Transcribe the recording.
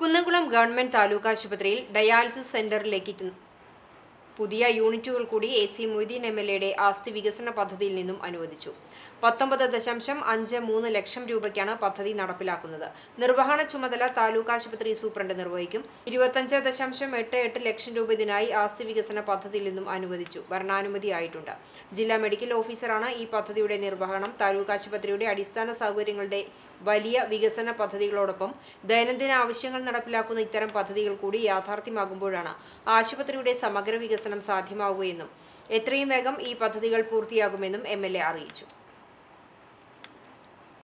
Kunnamkulam government taluk ആശുപത്രിയിൽ dialysis സെന്ററിലേക്ക് തി- പുതിയ യൂണിറ്റുകൾ കൂടി A C Moideen M L എയുടെ ആസ്തി വികസന പദ്ധതിയിൽ നിന്നും അനുവദിച്ചു പത്തൊമ്പത് ദശാംശം അഞ്ച് മൂന്ന് ലക്ഷം രൂപയ്ക്കാണ് പദ്ധതി നടപ്പിലാക്കുന്നത് നിർവഹണ ചുമതല താലൂക്ക് ആശുപത്രി സൂപ്രണ്ട് നിർവഹിക്കും ഇരുപത്തഞ്ച് ദശാംശം എട്ട് എട്ട് ലക്ഷം രൂപ ഇതിനായി ആസ്തി വികസന പദ്ധതിയിൽ നിന്നും അനുവദിച്ചു ഭരണാനുമതിയായിട്ടുണ്ട് ജില്ലാ മെഡിക്കൽ ഓഫീസറാണ് ഈ പദ്ധതിയുടെ നിർവഹണം താലൂക്ക് ആശുപത്രിയുടെ അടിസ്ഥാന സൗകര്യങ്ങളുടെ വലിയ വികസന പദ്ധതികളോടൊപ്പം ദൈനംദിന ആവശ്യങ്ങൾ നടപ്പിലാക്കുന്ന ഇത്തരം പദ്ധതികൾ കൂടി യാഥാർത്ഥ്യമാകുമ്പോഴാണ് ആശുപത്രിയുടെ സമഗ്ര വികസനം സാധ്യമാവുകയെന്നും എത്രയും വേഗം ഈ പദ്ധതികൾ പൂർത്തിയാകുമെന്നും എം അറിയിച്ചു